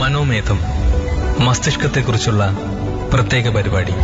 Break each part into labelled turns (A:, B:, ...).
A: മനോമേധം മസ്തിഷ്കത്തെക്കുറിച്ചുള്ള പ്രത്യേക പരിപാടി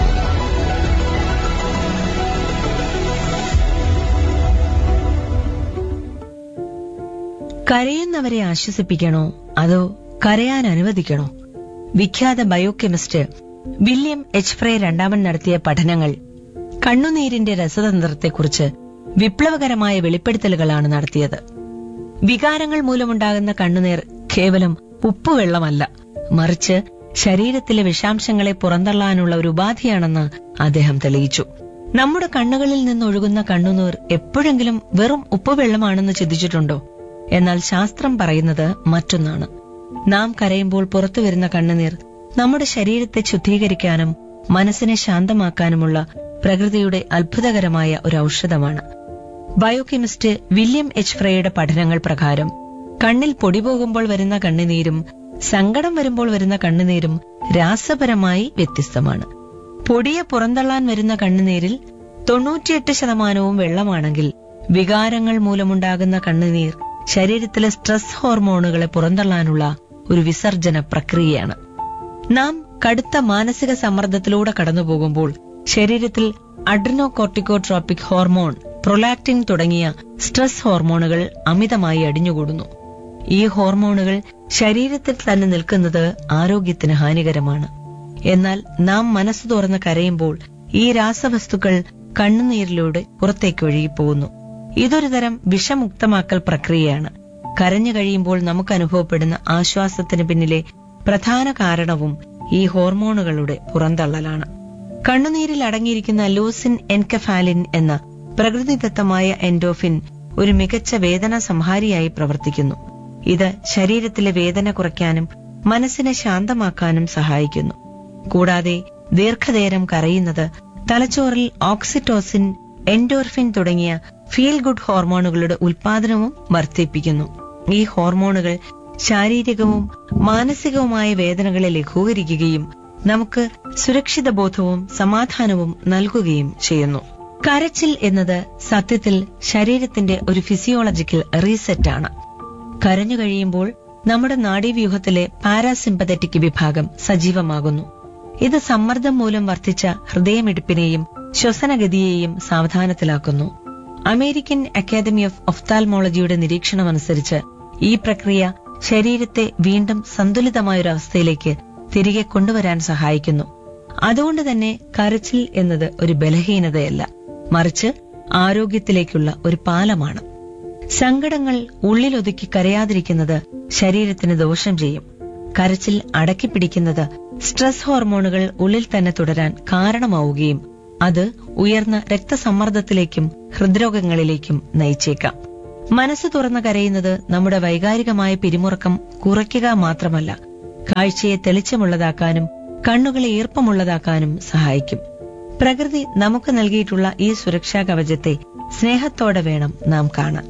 B: കരയുന്നവരെ ആശ്വസിപ്പിക്കണോ അതോ കരയാൻ അനുവദിക്കണോ വിഖ്യാത ബയോകെമിസ്റ്റ് വില്യം എച്ച് ഫ്രേ രണ്ടാമൻ നടത്തിയ പഠനങ്ങൾ കണ്ണുനീരിന്റെ രസതന്ത്രത്തെക്കുറിച്ച് വിപ്ലവകരമായ വെളിപ്പെടുത്തലുകളാണ് നടത്തിയത് വികാരങ്ങൾ മൂലമുണ്ടാകുന്ന കണ്ണുനീർ കേവലം ഉപ്പുവെള്ളമല്ല മറിച്ച് ശരീരത്തിലെ വിഷാംശങ്ങളെ പുറന്തള്ളാനുള്ള ഒരു ഉപാധിയാണെന്ന് അദ്ദേഹം തെളിയിച്ചു നമ്മുടെ കണ്ണുകളിൽ നിന്നൊഴുകുന്ന കണ്ണുനീർ എപ്പോഴെങ്കിലും വെറും ഉപ്പുവെള്ളമാണെന്ന് ചിന്തിച്ചിട്ടുണ്ടോ എന്നാൽ ശാസ്ത്രം പറയുന്നത് മറ്റൊന്നാണ് നാം കരയുമ്പോൾ പുറത്തുവരുന്ന കണ്ണുനീർ നമ്മുടെ ശരീരത്തെ ശുദ്ധീകരിക്കാനും മനസ്സിനെ ശാന്തമാക്കാനുമുള്ള പ്രകൃതിയുടെ അത്ഭുതകരമായ ഒരു ഔഷധമാണ് ബയോകെമിസ്റ്റ് വില്യം എച്ച് ഫ്രേയുടെ പഠനങ്ങൾ പ്രകാരം കണ്ണിൽ പൊടി പോകുമ്പോൾ വരുന്ന കണ്ണുനീരും സങ്കടം വരുമ്പോൾ വരുന്ന കണ്ണുനീരും രാസപരമായി വ്യത്യസ്തമാണ് പൊടിയെ പുറന്തള്ളാൻ വരുന്ന കണ്ണുനീരിൽ തൊണ്ണൂറ്റിയെട്ട് ശതമാനവും വെള്ളമാണെങ്കിൽ വികാരങ്ങൾ മൂലമുണ്ടാകുന്ന കണ്ണുനീർ ശരീരത്തിലെ സ്ട്രെസ് ഹോർമോണുകളെ പുറന്തള്ളാനുള്ള ഒരു വിസർജന പ്രക്രിയയാണ് നാം കടുത്ത മാനസിക സമ്മർദ്ദത്തിലൂടെ കടന്നുപോകുമ്പോൾ ശരീരത്തിൽ അഡ്രിനോകോർട്ടിക്കോട്രോപ്പിക് ഹോർമോൺ പ്രൊലാക്റ്റിൻ തുടങ്ങിയ സ്ട്രെസ് ഹോർമോണുകൾ അമിതമായി അടിഞ്ഞുകൂടുന്നു ഈ ഹോർമോണുകൾ ശരീരത്തിൽ തന്നെ നിൽക്കുന്നത് ആരോഗ്യത്തിന് ഹാനികരമാണ് എന്നാൽ നാം മനസ്സ് തുറന്ന് കരയുമ്പോൾ ഈ രാസവസ്തുക്കൾ കണ്ണുനീരിലൂടെ പുറത്തേക്ക് ഒഴുകിപ്പോകുന്നു ഇതൊരു തരം വിഷമുക്തമാക്കൽ പ്രക്രിയയാണ് കരഞ്ഞു കഴിയുമ്പോൾ നമുക്ക് അനുഭവപ്പെടുന്ന ആശ്വാസത്തിന് പിന്നിലെ പ്രധാന കാരണവും ഈ ഹോർമോണുകളുടെ പുറന്തള്ളലാണ് കണ്ണുനീരിൽ അടങ്ങിയിരിക്കുന്ന ലൂസിൻ എൻകഫാലിൻ എന്ന പ്രകൃതിദത്തമായ എൻഡോഫിൻ ഒരു മികച്ച വേദന സംഹാരിയായി പ്രവർത്തിക്കുന്നു ഇത് ശരീരത്തിലെ വേദന കുറയ്ക്കാനും മനസ്സിനെ ശാന്തമാക്കാനും സഹായിക്കുന്നു കൂടാതെ ദീർഘനേരം കരയുന്നത് തലച്ചോറിൽ ഓക്സിറ്റോസിൻ എൻഡോർഫിൻ തുടങ്ങിയ ഫീൽ ഗുഡ് ഹോർമോണുകളുടെ ഉൽപാദനവും വർദ്ധിപ്പിക്കുന്നു ഈ ഹോർമോണുകൾ ശാരീരികവും മാനസികവുമായ വേദനകളെ ലഘൂകരിക്കുകയും നമുക്ക് സുരക്ഷിത ബോധവും സമാധാനവും നൽകുകയും ചെയ്യുന്നു കരച്ചിൽ എന്നത് സത്യത്തിൽ ശരീരത്തിന്റെ ഒരു ഫിസിയോളജിക്കൽ റീസെറ്റ് ആണ് കരഞ്ഞു കഴിയുമ്പോൾ നമ്മുടെ നാഡീവ്യൂഹത്തിലെ പാരാസിമ്പതറ്റിക് വിഭാഗം സജീവമാകുന്നു ഇത് സമ്മർദ്ദം മൂലം വർദ്ധിച്ച ഹൃദയമിടിപ്പിനെയും ശ്വസനഗതിയെയും സാവധാനത്തിലാക്കുന്നു അമേരിക്കൻ അക്കാദമി ഓഫ് ഒഫ്താൽമോളജിയുടെ നിരീക്ഷണമനുസരിച്ച് ഈ പ്രക്രിയ ശരീരത്തെ വീണ്ടും സന്തുലിതമായൊരവസ്ഥയിലേക്ക് തിരികെ കൊണ്ടുവരാൻ സഹായിക്കുന്നു അതുകൊണ്ട് തന്നെ കരച്ചിൽ എന്നത് ഒരു ബലഹീനതയല്ല മറിച്ച് ആരോഗ്യത്തിലേക്കുള്ള ഒരു പാലമാണ് സങ്കടങ്ങൾ ഉള്ളിലൊതുക്കി കരയാതിരിക്കുന്നത് ശരീരത്തിന് ദോഷം ചെയ്യും കരച്ചിൽ അടക്കിപ്പിടിക്കുന്നത് സ്ട്രെസ് ഹോർമോണുകൾ ഉള്ളിൽ തന്നെ തുടരാൻ കാരണമാവുകയും അത് ഉയർന്ന രക്തസമ്മർദ്ദത്തിലേക്കും ഹൃദ്രോഗങ്ങളിലേക്കും നയിച്ചേക്കാം മനസ്സ് തുറന്ന് കരയുന്നത് നമ്മുടെ വൈകാരികമായ പിരിമുറക്കം കുറയ്ക്കുക മാത്രമല്ല കാഴ്ചയെ തെളിച്ചമുള്ളതാക്കാനും കണ്ണുകളെ ഈർപ്പമുള്ളതാക്കാനും സഹായിക്കും പ്രകൃതി നമുക്ക് നൽകിയിട്ടുള്ള ഈ സുരക്ഷാ കവചത്തെ സ്നേഹത്തോടെ വേണം നാം കാണാൻ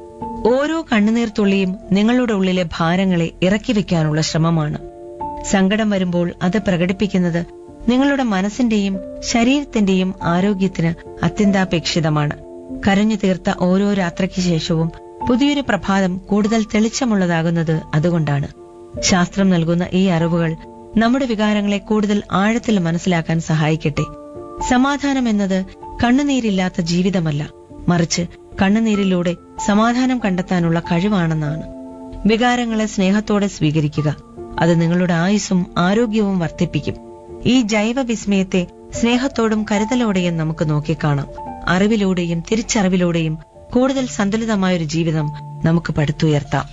B: ഓരോ കണ്ണുനീർ തുള്ളിയും നിങ്ങളുടെ ഉള്ളിലെ ഭാരങ്ങളെ ഇറക്കി വെക്കാനുള്ള ശ്രമമാണ് സങ്കടം വരുമ്പോൾ അത് പ്രകടിപ്പിക്കുന്നത് നിങ്ങളുടെ മനസ്സിന്റെയും ശരീരത്തിന്റെയും ആരോഗ്യത്തിന് അത്യന്താപേക്ഷിതമാണ് കരഞ്ഞു തീർത്ത ഓരോ രാത്രിക്ക് ശേഷവും പുതിയൊരു പ്രഭാതം കൂടുതൽ തെളിച്ചമുള്ളതാകുന്നത് അതുകൊണ്ടാണ് ശാസ്ത്രം നൽകുന്ന ഈ അറിവുകൾ നമ്മുടെ വികാരങ്ങളെ കൂടുതൽ ആഴത്തിൽ മനസ്സിലാക്കാൻ സഹായിക്കട്ടെ സമാധാനം എന്നത് കണ്ണുനീരില്ലാത്ത ജീവിതമല്ല മറിച്ച് കണ്ണുനീരിലൂടെ സമാധാനം കണ്ടെത്താനുള്ള കഴിവാണെന്നാണ് വികാരങ്ങളെ സ്നേഹത്തോടെ സ്വീകരിക്കുക അത് നിങ്ങളുടെ ആയുസ്സും ആരോഗ്യവും വർദ്ധിപ്പിക്കും ഈ ജൈവ വിസ്മയത്തെ സ്നേഹത്തോടും കരുതലോടെയും നമുക്ക് നോക്കിക്കാണാം അറിവിലൂടെയും തിരിച്ചറിവിലൂടെയും കൂടുതൽ സന്തുലിതമായൊരു ജീവിതം നമുക്ക് പടുത്തുയർത്താം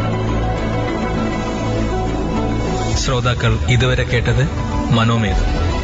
A: ശ്രോതാക്കൾ ഇതുവരെ കേട്ടത് മനോമേധം